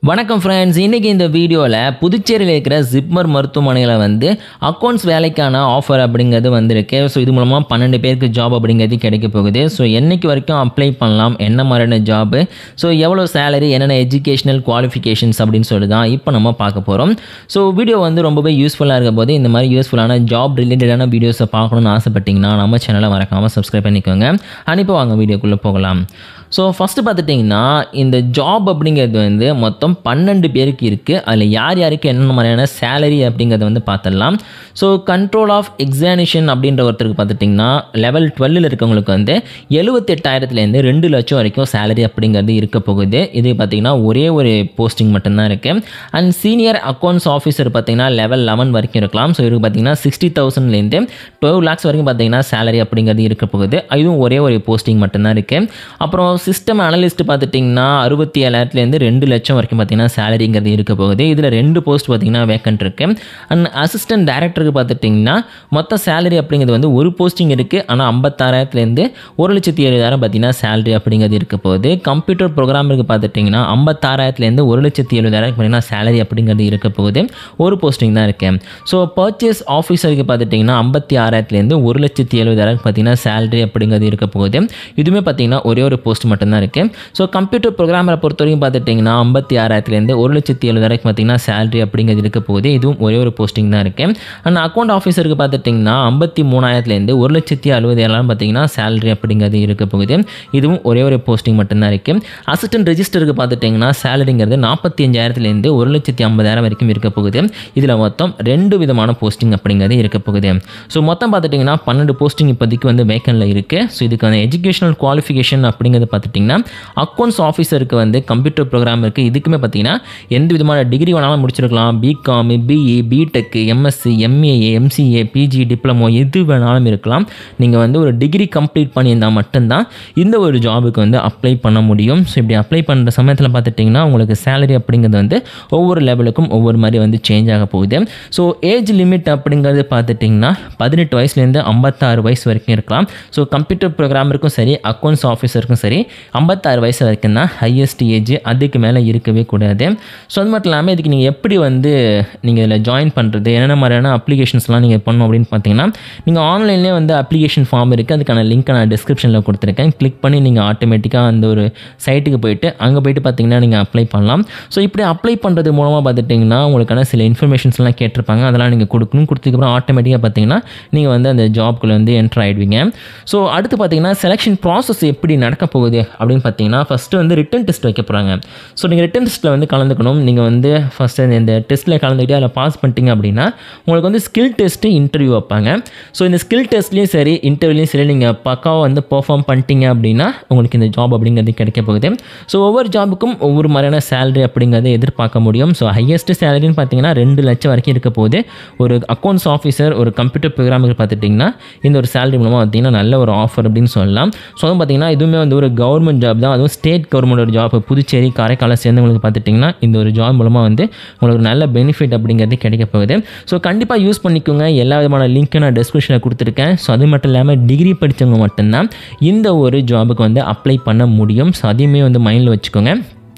வணக்கம் ஃப்ரெண்ட்ஸ் இன்றைக்கி இந்த வீடியோவில் புதுச்சேரியில் இருக்கிற ஜிப்மர் மருத்துவமனையில் வந்து அக்கௌண்ட்ஸ் வேலைக்கான ஆஃபர் அப்படிங்கிறது வந்திருக்கு ஸோ இது மூலமாக பன்னெண்டு பேருக்கு ஜாப் அப்படிங்கிறது கிடைக்க போகுது ஸோ என்னைக்கு வரைக்கும் அப்ளை பண்ணலாம் என்ன மாதிரியான ஜாபு ஸோ எவ்வளோ சேலரி என்னென்ன எஜுகேஷனல் குவாலிஃபிகேஷன்ஸ் அப்படின்னு சொல்லி தான் இப்போ நம்ம பார்க்க போகிறோம் ஸோ வீடியோ வந்து ரொம்பவே யூஸ்ஃபுல்லாக இருக்க போது இந்த மாதிரி யூஸ்ஃபுல்லான ஜாப் ரிலேட்டடான வீடியோஸை பார்க்கணுன்னு ஆசைப்பட்டீங்கன்னா நம்ம சேனலை மறக்காமல் சப்ஸ்கிரைப் பண்ணிக்கோங்க அனுப்பி வாங்க வீடியோக்குள்ளே போகலாம் ஸோ ஃபஸ்ட்டு பார்த்துட்டிங்கன்னா இந்த ஜாப் அப்படிங்கிறது வந்து மொத்தம் பன்னெண்டு பேருக்கு இருக்குது அதில் யார் யாருக்கு என்னென்ன மாதிரியான சேலரி அப்படிங்கிறத வந்து பார்த்துடலாம் ஸோ கண்ட்ரோல் ஆஃப் எக்ஸாமினேஷன் அப்படின்ற ஒருத்தருக்கு பார்த்துட்டிங்கன்னா லெவல் டுவெல்லில் இருக்கவங்களுக்கு வந்து எழுபத்தெட்டாயிரத்துலேருந்து ரெண்டு லட்சம் வரைக்கும் சேலரி அப்படிங்கிறது இருக்க போகுது இது பார்த்திங்கன்னா ஒரே ஒரு போஸ்டிங் மட்டும்தான் இருக்குது அண்ட் சீனியர் அக்கௌண்ட்ஸ் ஆஃபீஸர் பார்த்திங்கன்னா லெவல் லெவன் வரைக்கும் இருக்கலாம் ஸோ இவருக்கு பார்த்திங்கன்னா சிக்ஸ்டி தௌசண்ட்லேருந்து டுவெல் லேக்ஸ் வரைக்கும் பார்த்திங்கன்னா சேலரி அப்படிங்கிறது இருக்க போகுது இதுவும் ஒரே ஒரு போஸ்டிங் மட்டும்தான் இருக்குது அப்புறம் சிஸ்டம் அனலிஸ்ட் பார்த்துட்டிங்கன்னா அறுபத்தி ஏழாயிரத்துலேருந்து ரெண்டு லட்சம் வரைக்கும் பார்த்திங்கன்னா சேலரிங்கிறது இருக்க போகுது இதில் ரெண்டு போஸ்ட் பார்த்திங்கன்னா வேக்கன்ட் இருக்குது அண்ட் அசிஸ்டன்ட் டேரக்டருக்கு பார்த்துட்டிங்கன்னா மொத்த சேலரி அப்படிங்கிறது வந்து ஒரு போஸ்டிங் இருக்குது ஆனால் ஐம்பத்தாறாயிரத்துலேருந்து ஒரு லட்சத்தி எழுபதாயிரம் பார்த்திங்கன்னா சேலரி அப்படிங்கிறது இருக்க போகுது கம்ப்யூட்டர் ப்ரோக்ராமருக்கு பார்த்துட்டிங்கன்னா ஐம்பத்தாறாயிரத்துலேருந்து ஒரு லட்சத்தி எழுபதாயிரம் பார்த்திங்கன்னா சேலரி அப்படிங்கிறது இருக்க போகுது ஒரு போஸ்டிங் தான் இருக்குது ஸோ பர்ச்சேஸ் ஆஃபீஸருக்கு பார்த்துட்டிங்கன்னா ஐம்பத்தி ஆறாயிரத்துலேருந்து ஒரு லட்சத்தி எழுபதாயிரம் பார்த்திங்கன்னா சேலரி அப்படிங்கிறது இருக்க போகுது இதுவுமே பார்த்திங்கன்னா ஒரே ஒரு போஸ்ட் மட்டும்தான் இருக்குது ஸோ கம்ப்யூட்டர் ப்ரோக்ராமரை பொறுத்த வரைக்கும் பார்த்துட்டிங்கன்னா ஐம்பத்தி ஆறாயிரத்துலேருந்து ஒரு லட்சத்தி எழுபதாயிரம் பார்த்திங்கன்னா சேலரி அப்படிங்கிறது இருக்க போகுது இதுவும் ஒரே ஒரு போஸ்டிங் தான் இருக்குது அண்ட் அக்கௌண்ட் ஆஃபீஸருக்கு பார்த்துட்டிங்கன்னா ஐம்பத்தி மூணாயிரத்துலேருந்து ஒரு லட்சத்தி அறுபதாயிரம் பார்த்திங்கன்னா சேலரி அப்படிங்கிறது இருக்க போகுது இதுவும் ஒரே ஒரு போஸ்டிங் மட்டும்தான் இருக்குது அசிஸ்டன்ட் ரெஜிஸ்டருக்கு பார்த்துட்டிங்கன்னா சேலரிங்கிறது நாற்பத்தி அஞ்சாயிரத்துலேருந்து ஒரு லட்சத்தி ஐம்பதாயிரம் வரைக்கும் இருக்க போகுது இதில் மொத்தம் ரெண்டு விதமான போஸ்டிங் அப்படிங்கிறது இருக்க போகுது ஸோ மொத்தம் பார்த்துட்டிங்கன்னா பன்னெண்டு போஸ்டிங் இப்போதைக்கு வந்து வேக்கனில் இருக்குது ஸோ இதுக்கான எஜுகேஷனல் குவாலிஃபிகேஷன் அப்படிங்கிறது பார்த்துட்டிங்கன்னா அக்கௌண்ட்ஸ் ஆஃபீஸருக்கு வந்து கம்ப்யூட்டர் ப்ரோக்ராம் இருக்குது இதுக்குமே பார்த்தீங்கன்னா எந்த விதமான டிகிரி வேணாலும் முடிச்சிருக்கலாம் BCom BE BTech MSc MA MCA PG diploma எது வேணாலும் இருக்கலாம் நீங்கள் வந்து ஒரு டிகிரி கம்ப்ளீட் பண்ணியிருந்தால் மட்டும்தான் இந்த ஒரு ஜாபுக்கு வந்து அப்ளை பண்ண முடியும் ஸோ இப்படி அப்ளை பண்ணுற சமயத்தில் பார்த்துட்டிங்கன்னா உங்களுக்கு சேலரி அப்படிங்கிறது வந்து ஒவ்வொரு லெவலுக்கும் ஒவ்வொரு மாதிரி வந்து சேஞ்ச் ஆக போகுது ஸோ ஏஜ் லிமிட் அப்படிங்கிறது பார்த்துட்டிங்கன்னா பதினெட்டு வயசுலேருந்து ஐம்பத்தாறு வயசு வரைக்கும் இருக்கலாம் ஸோ கம்ப்யூட்டர் ப்ரோக்ராமருக்கும் சரி அக்கௌண்ட்ஸ் ஆஃபீஸருக்கும் சரி ஐம்பத்தாறு வயசு வரைக்கும் தான் ஹையஸ்ட் ஏஜ் அதுக்கு மேலே இருக்கவே கூடாது ஸோ அது மட்டும் இல்லாமல் இதுக்கு நீங்கள் எப்படி வந்து நீங்கள் இதில் ஜாயின் பண்ணுறது என்னென்ன மாதிரியான அப்ளிகேஷன்ஸ்லாம் நீங்கள் பண்ணணும் அப்படின்னு பார்த்தீங்கன்னா நீங்கள் ஆன்லைன்லேயே வந்து அப்ளிகேஷன் ஃபார்ம் இருக்குது அதுக்கான லிங்க்கை நான் டிஸ்கிரிப்ஷனில் கொடுத்துருக்கேன் கிளிக் பண்ணி நீங்கள் ஆட்டோமேட்டிக்காக அந்த ஒரு சைட்டுக்கு போயிட்டு அங்கே போயிட்டு பார்த்தீங்கன்னா நீங்கள் அப்ளை பண்ணலாம் ஸோ இப்படி அப்ளை பண்ணுறது மூலமாக பார்த்துட்டிங்கன்னா உங்களுக்கான சில இன்ஃபர்மேஷன்ஸ்லாம் கேட்டிருப்பாங்க அதெல்லாம் நீங்கள் கொடுக்கணும் கொடுத்ததுக்கப்புறம் ஆட்டோமேட்டிக்காக பார்த்தீங்கன்னா நீங்கள் வந்து அந்த ஜாப்குள்ளே வந்து என்ட்ரு ஆகிடுவீங்க ஸோ அடுத்து பார்த்தீங்கன்னா செலெக்ஷன் ப்ராசஸ் எப்படி நடக்க போகுது அப்படின்னு பார்த்தீங்கன்னா ஃபஸ்ட்டு வந்து ரிட்டன் டெஸ்ட் வைக்க போகிறாங்க ஸோ நீங்கள் ரிட்டன் டெஸ்ட்டில் வந்து கலந்துக்கணும் நீங்கள் வந்து ஃபஸ்ட்டு இந்த டெஸ்ட்டில் கலந்துக்கிட்டு அதில் பாஸ் பண்ணிட்டீங்க அப்படின்னா உங்களுக்கு வந்து ஸ்கில் டெஸ்ட்டு இன்டர்வியூ வைப்பாங்க ஸோ இந்த ஸ்கில் டெஸ்ட்லேயும் சரி இன்டர்வியூலையும் சரி நீங்கள் பக்காவாக வந்து பெர்ஃபார்ம் பண்ணிட்டீங்க அப்படின்னா உங்களுக்கு இந்த ஜாப் அப்படிங்கிறது கிடைக்க போகுது ஸோ ஒவ்வொரு ஜாபுக்கும் ஒவ்வொரு மாதிரியான சேலரி அப்படிங்கிறத எதிர்பார்க்க முடியும் ஸோ ஹையஸ்ட் சேலரின்னு பார்த்தீங்கன்னா ரெண்டு லட்சம் வரைக்கும் இருக்க போகுது ஒரு அக்கௌண்ட்ஸ் ஆஃபீஸர் ஒரு கம்ப்யூட்டர் ப்ரோக்ராமுக்கு பார்த்துட்டிங்கன்னா இந்த ஒரு சேலரி மூலமாக பார்த்தீங்கன்னா நல்ல ஒரு ஆஃபர் அப்படின்னு சொல்லலாம் ஸோ அதுவும் பார்த்தீங்கன்னா இதுவுமே வந்து ஒரு கவர்மெண்ட் ஜாப் தான் அதுவும் ஸ்டேட் கவர்மெண்டோட ஜாப் புதுச்சேரி காரைக்காலை சேர்ந்தவங்களுக்கு பார்த்துட்டிங்கன்னா இந்த ஒரு ஜாப் மூலமாக வந்து உங்களுக்கு ஒரு நல்ல பெனிஃபிட் அப்படிங்கிறது கிடைக்க போகுது ஸோ கண்டிப்பாக யூஸ் பண்ணிக்கோங்க எல்லா விதமான லிங்க்கும் நான் டிஸ்கிரிப்ஷனில் கொடுத்துருக்கேன் ஸோ அது மட்டும் இல்லாமல் டிகிரி படித்தவங்க மட்டும்தான் இந்த ஒரு ஜாபுக்கு வந்து அப்ளை பண்ண முடியும் ஸோ அதையுமே வந்து மைண்டில் வச்சுக்கோங்க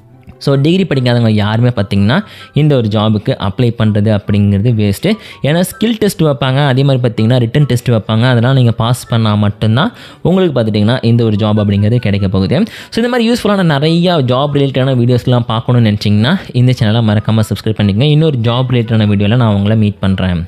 ஸோ டிகிரி படிக்காதவங்க யாருமே பார்த்திங்கன்னா இந்த ஒரு ஜாபுக்கு அப்ளை பண்ணுறது அப்படிங்கிறது வேஸ்ட்டு ஏன்னா ஸ்கில் டெஸ்ட் வைப்பாங்க அதே மாதிரி பார்த்திங்கன்னா ரிட்டன் டெஸ்ட் வைப்பாங்க அதெல்லாம் நீங்கள் பாஸ் பண்ணால் மட்டும்தான் உங்களுக்கு பார்த்துட்டிங்கன்னா இந்த ஒரு ஜாப் அப்படிங்கிறது கிடைக்க போகுது ஸோ இந்த மாதிரி யூஸ்ஃபுல்லான நிறையா ஜாப் ரிலேட்டடான வீடியோஸ்லாம் பார்க்கணும்னு நினச்சிங்கன்னா இந்த சேனலை மறக்காமல் சப்ஸ்கிரைப் பண்ணிக்கங்க இன்னொரு ஜாப் ரிலேட்டடான வீடியோவில் நான் உங்களை மீட் பண்ணுறேன்